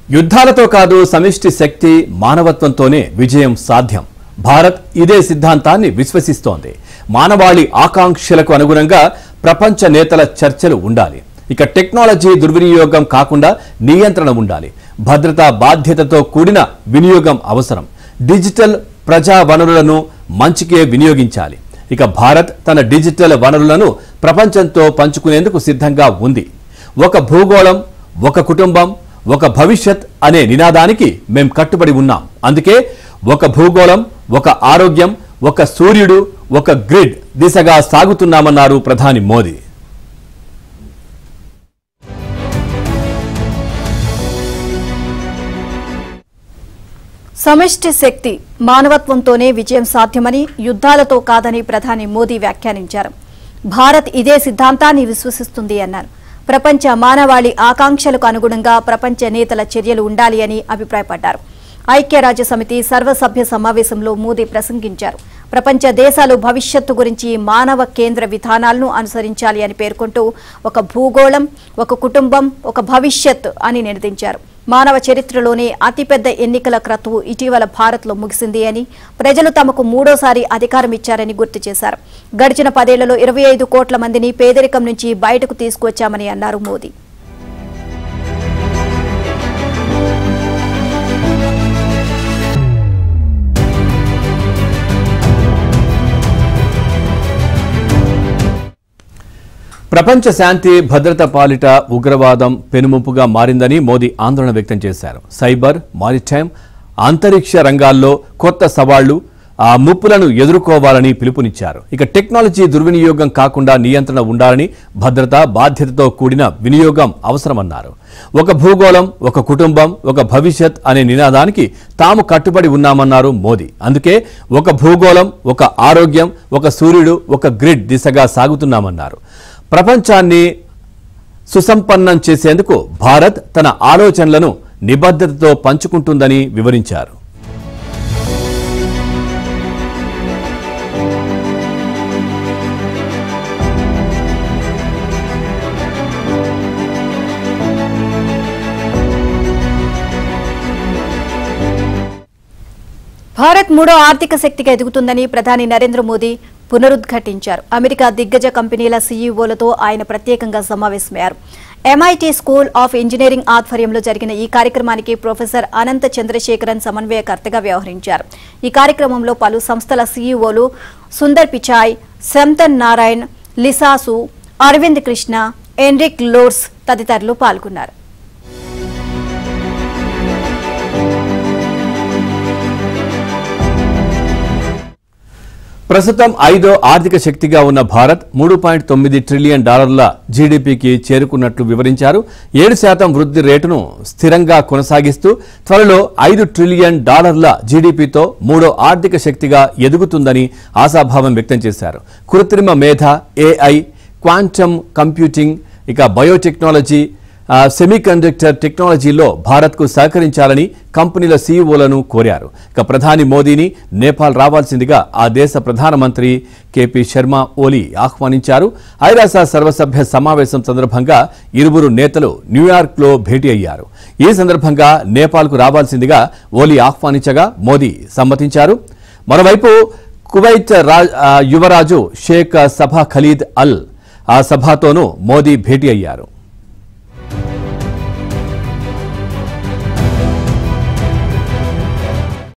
యుద్ధాలతో కాదు సమిష్టి శక్తి మానవత్వంతోనే విజయం సాధ్యం భారత్ ఇదే సిద్ధాంతాన్ని విశ్వసిస్తోంది మానవాళి ఆకాంక్షలకు అనుగుణంగా ప్రపంచ నేతల చర్చలు ఉండాలి ఇక టెక్నాలజీ దుర్వినియోగం కాకుండా నియంత్రణ ఉండాలి భద్రతా బాధ్యతతో కూడిన వినియోగం అవసరం డిజిటల్ ప్రజా వనరులను మంచికే వినియోగించాలి ఇక భారత్ తన డిజిటల్ వనరులను ప్రపంచంతో పంచుకునేందుకు సిద్ధంగా ఉంది ఒక భూగోళం ఒక కుటుంబం ఒక భవిష్యత్ అనే నినాదానికి మేం కట్టుబడి ఉన్నాం అందుకే ఒక భూగోళం ఒక ఆరోగ్యం ఒక సూర్యుడు ఒక గ్రిడ్ దిశగా సాగుతున్నామన్నారు ప్రధాని మోదీ సమిష్టి శక్తి మానవత్వంతోనే విజయం సాధ్యమని యుద్ధాలతో కాదని ప్రధాని మోదీ వ్యాఖ్యానించారు భారత్ ఇదే సిద్ధాంతాన్ని విశ్వసిస్తుంది అన్నారు ప్రపంచ మానవాళి ఆకాంక్షలకు అనుగుణంగా ప్రపంచ నేతల చర్యలు ఉండాలి అని అభిప్రాయపడ్డారు ఐక్యరాజ్య సమితి సర్వసభ్య సమావేశంలో మోదీ ప్రసంగించారు ప్రపంచ దేశాలు భవిష్యత్తు గురించి మానవ కేంద్ర విధానాలను అనుసరించాలి అని పేర్కొంటూ ఒక భూగోళం ఒక కుటుంబం ఒక భవిష్యత్ అని నినదించారు మానవ చరిత్రలోనే అతిపెద్ద ఎన్నికల క్రతువు ఇటీవల భారత్లో ముగిసింది అని ప్రజలు తమకు మూడోసారి అధికారం ఇచ్చారని గుర్తు చేశారు గడిచిన పదేళ్లలో ఇరవై ఐదు కోట్ల మందిని పేదరికం నుంచి బయటకు తీసుకువచ్చామని అన్నారు మోదీ ప్రపంచ శాంతి భద్రత పాలిట ఉగ్రవాదం పెనుముప్పుగా మారిందని మోదీ ఆందోళన వ్యక్తం చేశారు సైబర్ మారిటైమ్ అంతరిక్ష రంగాల్లో కొత్త సవాళ్లు ఆ ముప్పులను ఎదుర్కోవాలని పిలుపునిచ్చారు ఇక టెక్నాలజీ దుర్వినియోగం కాకుండా నియంత్రణ ఉండాలని భద్రత బాధ్యతతో కూడిన వినియోగం అవసరమన్నారు ఒక భూగోళం ఒక కుటుంబం ఒక భవిష్యత్ అనే నినాదానికి తాము కట్టుబడి ఉన్నామన్నారు మోదీ అందుకే ఒక భూగోళం ఒక ఆరోగ్యం ఒక సూర్యుడు ఒక గ్రిడ్ దిశగా సాగుతున్నామన్నారు ప్రపంచాన్ని సుసంపన్నం చేసేందుకు భారత్ తన ఆలోచనలను నిబద్ధతతో పంచుకుంటుందని వివరించారు భారత్ మూడో ఆర్థిక శక్తిగా ఎదుగుతుందని ప్రధాని నరేంద్ర మోదీ పునరుద్ఘాటించారు అమెరికా దిగ్గజ కంపెనీల సీఈఓలతో ఆయన ప్రత్యేకంగా సమావేశమయ్యారు ఎంఐటి స్కూల్ ఆఫ్ ఇంజనీరింగ్ ఆధ్వర్యంలో జరిగిన ఈ కార్యక్రమానికి ప్రొఫెసర్ అనంత చంద్రశేఖరన్ సమన్వయకర్తగా వ్యవహరించారు ఈ కార్యక్రమంలో పలు సంస్థల సీఈఓలు Sundar Pichai Shantanu Narayen Lisa Su Arvind Krishna Enrique Lores తదితరులు పాల్గొన్నారు ప్రస్తుతం ఐదో ఆర్థిక శక్తిగా ఉన్న భారత్ మూడు పాయింట్ తొమ్మిది ట్రిలియన్ డాలర్ల జీడీపీకి చేరుకున్నట్లు వివరించారు ఏడు శాతం వృద్ధి రేటును స్థిరంగా కొనసాగిస్తూ త్వరలో ఐదు ట్రిలియన్ డాలర్ల జీడీపీతో మూడో ఆర్థిక శక్తిగా ఎదుగుతుందని ఆశాభావం వ్యక్తం చేశారు కృత్రిమ మేధ ఏఐ క్వాంటమ్ కంప్యూటింగ్ ఇక బయోటెక్నాలజీ సెమీ కండక్టర్ టెక్నాలజీలో భారత్కు సహకరించాలని కంపెనీల సీఈఓలను కోరారు ఇక ప్రధాని మోదీని నేపాల్ రావాల్సిందిగా ఆ దేశ ప్రధానమంత్రి కేపీ శర్మ ఓలీ ఆహ్వానించారు ఐరాస సర్వసభ్య సమావేశం సందర్భంగా ఇరువురు నేతలు న్యూయార్క్లో భేటీ అయ్యారు ఈ సందర్భంగా నేపాల్కు రావాల్సిందిగా ఓలీ ఆహ్వానించగా మోదీ సమ్మతించారు మరోవైపు కువైట్ రా- ఆ, యువరాజు షేక్ సభా ఖలీద్ అల్ ఆ సభతోనూ మోదీ భేటీ అయ్యారు